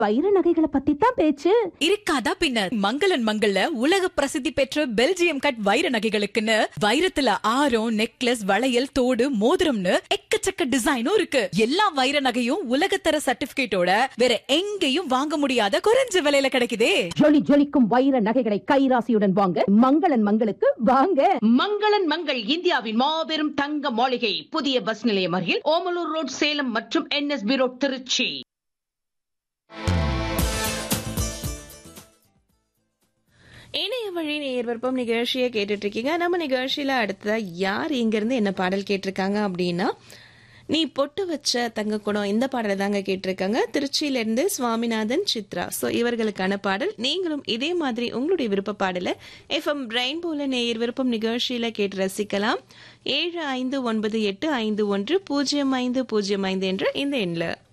வைர நகைகளை பத்தி தான் பேச்சு இருக்காதா பின்ன மங்களன் மங்கள்ல உலக பிரசித்தி பெற்ற பெல்ஜியம் கட் வைர நகைகளுக்குன்னு வைரத்துல ஆரம் நெக்லஸ் வளையல் தோடு மோதிரம்னு எக்கச்சக்க டிசைனும் இருக்கு எல்லா வைர நகையும் உலகத்தர சர்டிபிகேட்டோட வேற எங்கேயும் வாங்க முடியாத குறைஞ்ச விலையில கிடைக்குதே ஜொலி ஜொலிக்கும் வைர நகைகளை கைராசியுடன் வாங்க மங்களன் மங்களுக்கு வாங்க மங்களன் மங்கள் இந்தியாவின் மாபெரும் தங்க மாளிகை புதிய பஸ் நிலையம் அருகில் ஓமலூர் ரோட் சேலம் மற்றும் என்எஸ்பி ரோட் திருச்சி இணைய வழி நேயர் விருப்பம் நிகழ்ச்சியை கேட்டுட்டு இருக்கீங்க நம்ம நிகழ்ச்சியில அடுத்ததா யார் இங்க இருந்து என்ன பாடல் கேட்டிருக்காங்க அப்படின்னா நீ பொட்டு வச்ச தங்க குடம் இந்த பாடலை தாங்க கேட்டிருக்காங்க திருச்சியில இருந்து சுவாமிநாதன் சித்ரா ஸோ இவர்களுக்கான பாடல் நீங்களும் இதே மாதிரி உங்களுடைய விருப்ப பாடலை எஃப்எம் ரெயின்போல நேயர் விருப்பம் நிகழ்ச்சியில கேட்டு ரசிக்கலாம் ஏழு ஐந்து ஒன்பது எட்டு ஐந்து ஒன்று பூஜ்ஜியம் ஐந்து பூஜ்ஜியம் ஐந்து என்ற இந்த எண்ணில்